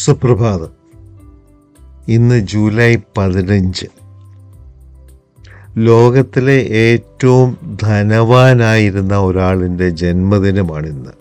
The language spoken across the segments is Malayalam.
സുപ്രഭാതം ഇന്ന് ജൂലൈ പതിനഞ്ച് ലോകത്തിലെ ഏറ്റവും ധനവാനായിരുന്ന ഒരാളിൻ്റെ ജന്മദിനമാണിന്ന്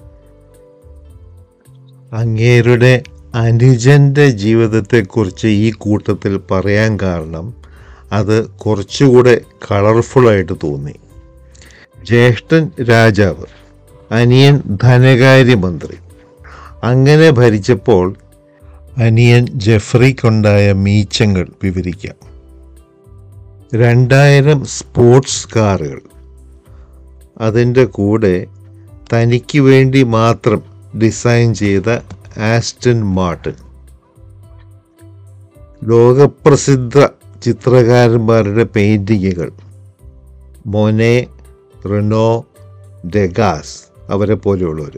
അങ്ങേരുടെ അനുജൻ്റെ ജീവിതത്തെക്കുറിച്ച് ഈ കൂട്ടത്തിൽ പറയാൻ കാരണം അത് കുറച്ചുകൂടെ കളർഫുള്ളായിട്ട് തോന്നി ജ്യേഷ്ഠൻ രാജാവ് അനിയൻ ധനകാര്യമന്ത്രി അങ്ങനെ ഭരിച്ചപ്പോൾ അനിയൻ ജെഫ്രിക്കുണ്ടായ മീച്ചങ്ങൾ വിവരിക്കാം രണ്ടായിരം സ്പോർട്സ് കാറുകൾ അതിൻ്റെ കൂടെ തനിക്ക് വേണ്ടി മാത്രം ഡിസൈൻ ചെയ്ത ആസ്റ്റൺ മാർട്ടിൻ ലോകപ്രസിദ്ധ ചിത്രകാരന്മാരുടെ പെയിൻറ്റിങ്ങുകൾ മൊനെ റിനോ ഡെഗാസ് അവരെ പോലെയുള്ളവർ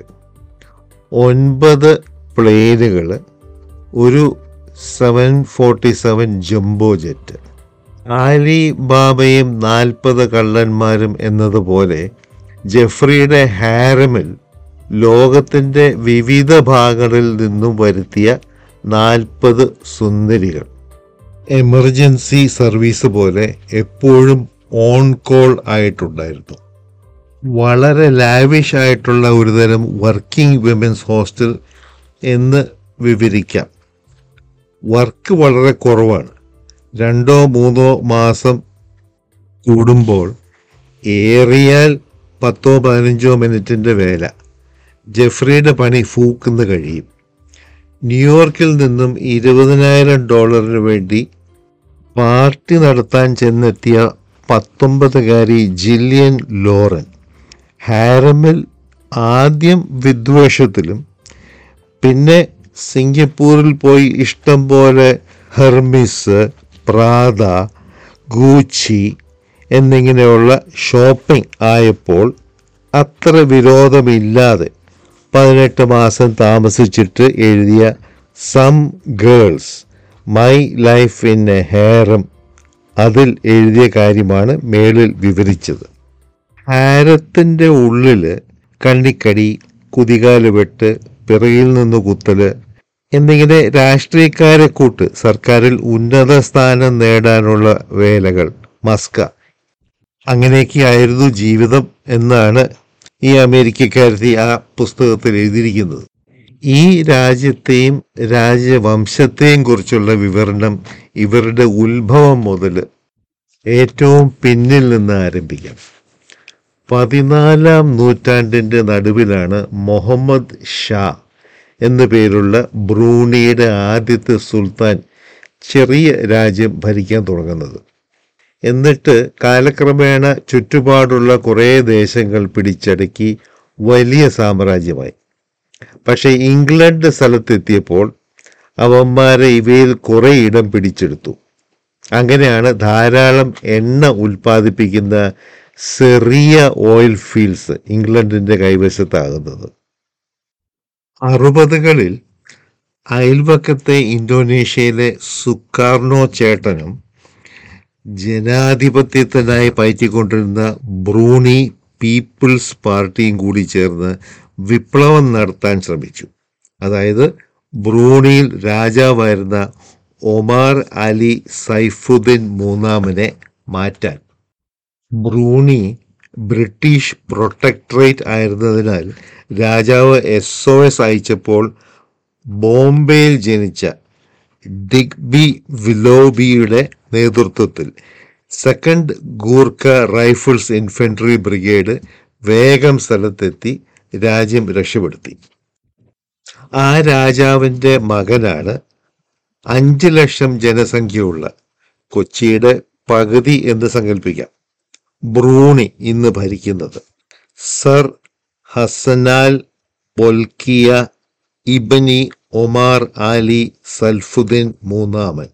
ഒൻപത് പ്ലെയിനുകൾ ഒരു seven forty seven jumbo jet Ali ബാബയും നാൽപ്പത് കള്ളന്മാരും എന്നതുപോലെ ജെഫ്രിയുടെ ഹാരമിൽ ലോകത്തിൻ്റെ വിവിധ ഭാഗങ്ങളിൽ നിന്നും വരുത്തിയ നാൽപ്പത് സുന്ദരികൾ എമർജൻസി സർവീസ് പോലെ എപ്പോഴും ഓൺ കോൾ ആയിട്ടുണ്ടായിരുന്നു വളരെ ലാവിഷ് ആയിട്ടുള്ള ഒരുതരം വർക്കിംഗ് വിമൻസ് ഹോസ്റ്റൽ എന്ന് വിവരിക്കാം വർക്ക് വളരെ കുറവാണ് രണ്ടോ മൂന്നോ മാസം കൂടുമ്പോൾ ഏറിയാൽ പത്തോ പതിനഞ്ചോ മിനിറ്റിൻ്റെ വേല ജെഫ്രിയുടെ പണി ഫൂക്കുന്ന് കഴിയും ന്യൂയോർക്കിൽ നിന്നും ഇരുപതിനായിരം ഡോളറിന് വേണ്ടി പാർട്ടി നടത്താൻ ചെന്നെത്തിയ പത്തൊമ്പതുകാരി ജില്ലിയൻ ലോറൻ ഹാരമിൽ ആദ്യം വിദ്വേഷത്തിലും പിന്നെ സിംഗപ്പൂരിൽ പോയി ഇഷ്ടം പോലെ ഹെർമിസ് പ്രാത ഗൂച്ചി എന്നിങ്ങനെയുള്ള ഷോപ്പിംഗ് ആയപ്പോൾ അത്ര വിരോധമില്ലാതെ പതിനെട്ട് മാസം താമസിച്ചിട്ട് എഴുതിയ some girls my life in a ഹെയറും അതിൽ എഴുതിയ കാര്യമാണ് മേളിൽ വിവരിച്ചത് ഹാരത്തിൻ്റെ ഉള്ളിൽ കണ്ണിക്കടി കുതികാല് വെട്ട് പിറകിൽ നിന്ന് കുത്തല് എന്നിങ്ങനെ രാഷ്ട്രീയക്കാരെ കൂട്ട് സർക്കാരിൽ ഉന്നത സ്ഥാനം നേടാനുള്ള വേലകൾ മസ്ക അങ്ങനെയൊക്കെയായിരുന്നു ജീവിതം എന്നാണ് ഈ അമേരിക്കക്കാരത്തി ആ പുസ്തകത്തിൽ എഴുതിയിരിക്കുന്നത് ഈ രാജ്യത്തെയും രാജ്യവംശത്തെയും കുറിച്ചുള്ള വിവരണം ഇവരുടെ ഉത്ഭവം മുതൽ ഏറ്റവും പിന്നിൽ നിന്ന് ആരംഭിക്കാം പതിനാലാം നൂറ്റാണ്ടിൻ്റെ നടുവിലാണ് മുഹമ്മദ് ഷാ എന്നു പേരുള്ള ബ്രൂണിയുടെ ആദ്യത്തെ സുൽത്താൻ ചെറിയ രാജ്യം ഭരിക്കാൻ തുടങ്ങുന്നത് എന്നിട്ട് കാലക്രമേണ ചുറ്റുപാടുള്ള കുറേ ദേശങ്ങൾ പിടിച്ചടക്കി വലിയ സാമ്രാജ്യമായി പക്ഷേ ഇംഗ്ലണ്ട് സ്ഥലത്തെത്തിയപ്പോൾ അവന്മാരെ ഇവയിൽ കുറേ ഇടം പിടിച്ചെടുത്തു അങ്ങനെയാണ് ധാരാളം എണ്ണ ഉൽപ്പാദിപ്പിക്കുന്ന ചെറിയ ഓയിൽ ഫീൽഡ്സ് ഇംഗ്ലണ്ടിൻ്റെ കൈവശത്താകുന്നത് അറുപതുകളിൽ അയൽവക്കത്തെ ഇന്തോനേഷ്യയിലെ സുക്കാർണോ ചേട്ടനും ജനാധിപത്യത്തിനായി പയറ്റിക്കൊണ്ടിരുന്ന ബ്രൂണി പീപ്പിൾസ് പാർട്ടിയും കൂടി ചേർന്ന് വിപ്ലവം നടത്താൻ ശ്രമിച്ചു അതായത് ബ്രൂണിയിൽ രാജാവായിരുന്ന ഒമാർ അലി സൈഫുദ്ദീൻ മൂന്നാമനെ മാറ്റാൻ ബ്രൂണി ബ്രിട്ടീഷ് പ്രൊട്ടക്ടറേറ്റ് ആയിരുന്നതിനാൽ രാജാവ് എസ് ഒ എസ് അയച്ചപ്പോൾ ബോംബെയിൽ ജനിച്ച ഡിഗ്ബി വിലോബിയുടെ നേതൃത്വത്തിൽ second Gurkha rifles infantry brigade വേഗം സ്ഥലത്തെത്തി രാജ്യം രക്ഷപ്പെടുത്തി ആ രാജാവിൻ്റെ മകനാണ് അഞ്ച് ലക്ഷം ജനസംഖ്യയുള്ള കൊച്ചിയുടെ പകുതി എന്ന് സങ്കല്പിക്കാം ബ്രൂണി ഇന്ന് ഭരിക്കുന്നത് സർ ഹസനാൽ ബൊൽക്കിയ ഇബനി ഒമാർ ആലി സൽഫുദ്ദീൻ മൂന്നാമൻ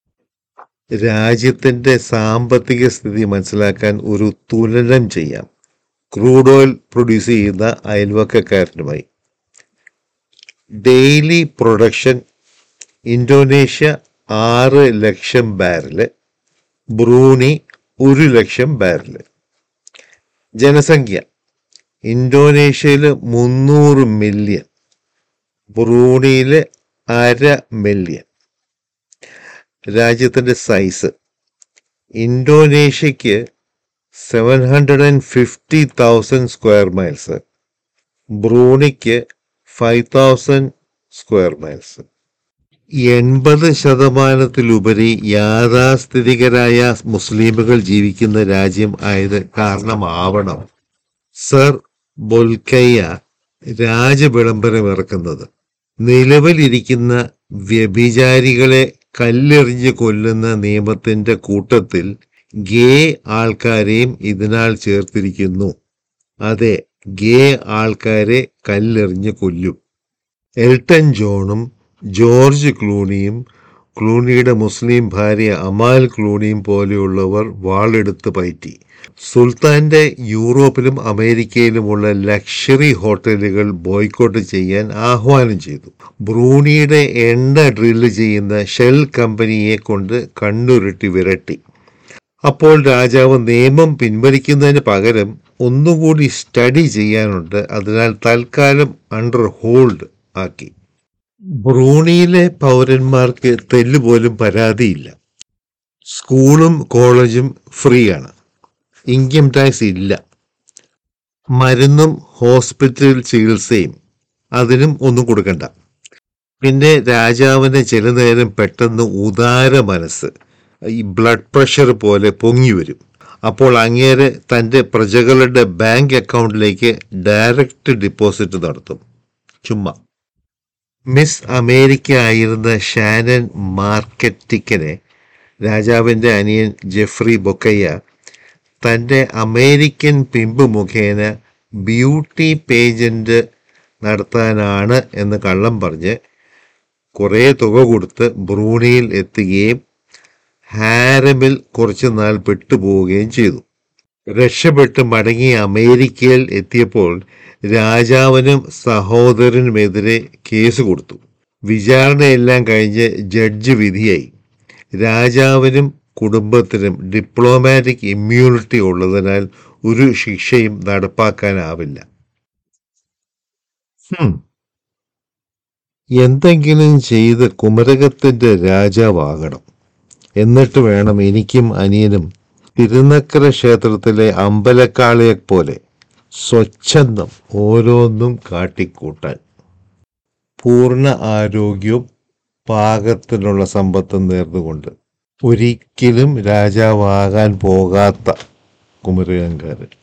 രാജ്യത്തിൻ്റെ സാമ്പത്തിക സ്ഥിതി മനസ്സിലാക്കാൻ ഒരു തുലനം ചെയ്യാം ക്രൂഡ് ഓയിൽ പ്രൊഡ്യൂസ് ചെയ്യുന്ന അയൽവക്കക്കാരനുമായി ഡെയിലി പ്രൊഡക്ഷൻ ഇന്തോനേഷ്യ ആറ് ലക്ഷം ബാരല് ബ്രൂണി ഒരു ലക്ഷം ബാരല് ജനസംഖ്യ ഇന്തോനേഷ്യയിൽ മുന്നൂറ് മില്യൺ ബ്രൂണിയിൽ അര മില്യൺ രാജ്യത്തിൻ്റെ സൈസ് ഇന്തോനേഷ്യക്ക് seven hundred and fifty thousand square miles ബ്രൂണിക്ക് ഫൈവ് തൗസൻഡ് സ്ക്വയർ മൈൽസ് എൺപത് ശതമാനത്തിലുപരി യാഥാസ്ഥിതികരായ മുസ്ലിമുകൾ ജീവിക്കുന്ന രാജ്യം ആയത് കാരണമാവണം സർ ബൊൽക്കയ്യ രാജവിളംബരം ഇറക്കുന്നത് നിലവിലിരിക്കുന്ന വ്യഭിചാരികളെ കല്ലെറിഞ്ഞ് കൊല്ലുന്ന നിയമത്തിന്റെ കൂട്ടത്തിൽ ഗേ ആൾക്കാരെയും ഇതിനാൽ ചേർത്തിരിക്കുന്നു അതെ ഗേ ആൾക്കാരെ കല്ലെറിഞ്ഞ് കൊല്ലും എൽട്ടൺ ജോണും ജോർജ് ക്ലൂണിയും ക്ലൂണിയുടെ മുസ്ലിം ഭാര്യ അമാൽ ക്ലൂണിയും പോലെയുള്ളവർ വാളെടുത്ത് പയറ്റി സുൽത്താന്റെ യൂറോപ്പിലും അമേരിക്കയിലുമുള്ള ലക്ഷറി ഹോട്ടലുകൾ ബോയ്ക്കോട്ട് ചെയ്യാൻ ആഹ്വാനം ചെയ്തു ബ്രൂണിയുടെ എണ്ണ ഡ്രില്ല് ചെയ്യുന്ന ഷെൽ കമ്പനിയെ കൊണ്ട് കണ്ണുരുട്ടി വിരട്ടി അപ്പോൾ രാജാവ് നിയമം പിൻവലിക്കുന്നതിന് പകരം ഒന്നുകൂടി സ്റ്റഡി ചെയ്യാനുണ്ട് അതിനാൽ തൽക്കാലം അണ്ടർ ഹോൾഡ് ആക്കി ബ്രൂണിയിലെ പൗരന്മാർക്ക് തെല്ലുപോലും പരാതിയില്ല സ്കൂളും കോളേജും ഫ്രീ ആണ് ഇൻകം ടാക്സ് ഇല്ല മരുന്നും ഹോസ്പിറ്റൽ ചികിത്സയും അതിനും ഒന്നും കൊടുക്കണ്ട പിന്നെ രാജാവിന് ചില നേരം പെട്ടെന്ന് ഉദാര മനസ്സ് ഈ ബ്ലഡ് പ്രഷർ പോലെ പൊങ്ങി വരും അപ്പോൾ അങ്ങേരെ തൻ്റെ പ്രജകളുടെ ബാങ്ക് അക്കൗണ്ടിലേക്ക് ഡയറക്റ്റ് ഡിപ്പോസിറ്റ് നടത്തും ചുമ്മാ മിസ് അമേരിക്ക ആയിരുന്ന ഷാനൻ മാർക്കറ്റിക്കനെ രാജാവിൻ്റെ അനിയൻ ജെഫ്രി ബൊക്കയ്യ തൻ്റെ അമേരിക്കൻ പിമ്പ് മുഖേന ബ്യൂട്ടി പേജൻ്റ് നടത്താനാണ് എന്ന് കള്ളം പറഞ്ഞ് കുറേ തുക കൊടുത്ത് ബ്രൂണിയിൽ എത്തുകയും ഹാരമിൽ കുറച്ചു നാൾ പെട്ടുപോവുകയും ചെയ്തു രക്ഷപ്പെട്ട് മടങ്ങി അമേരിക്കയിൽ എത്തിയപ്പോൾ രാജാവിനും സഹോദരനുമെതിരെ കേസ് കൊടുത്തു വിചാരണയെല്ലാം കഴിഞ്ഞ് ജഡ്ജ് വിധിയായി രാജാവിനും കുടുംബത്തിനും ഡിപ്ലോമാറ്റിക് ഇമ്മ്യൂണിറ്റി ഉള്ളതിനാൽ ഒരു ശിക്ഷയും നടപ്പാക്കാനാവില്ല ഹും. എന്തെങ്കിലും ചെയ്ത് കുമരകത്തിന്റെ രാജാവാകണം എന്നിട്ട് വേണം എനിക്കും അനിയനും തിരുനക്കര ക്ഷേത്രത്തിലെ അമ്പലക്കാളിയെ പോലെ സ്വച്ഛന്തം ഓരോന്നും കാട്ടിക്കൂട്ടാൻ പൂർണ്ണ ആരോഗ്യവും പാകത്തിനുള്ള സമ്പത്തും നേർന്നുകൊണ്ട് ഒരിക്കലും രാജാവാകാൻ പോകാത്ത കുമരകംകാരൻ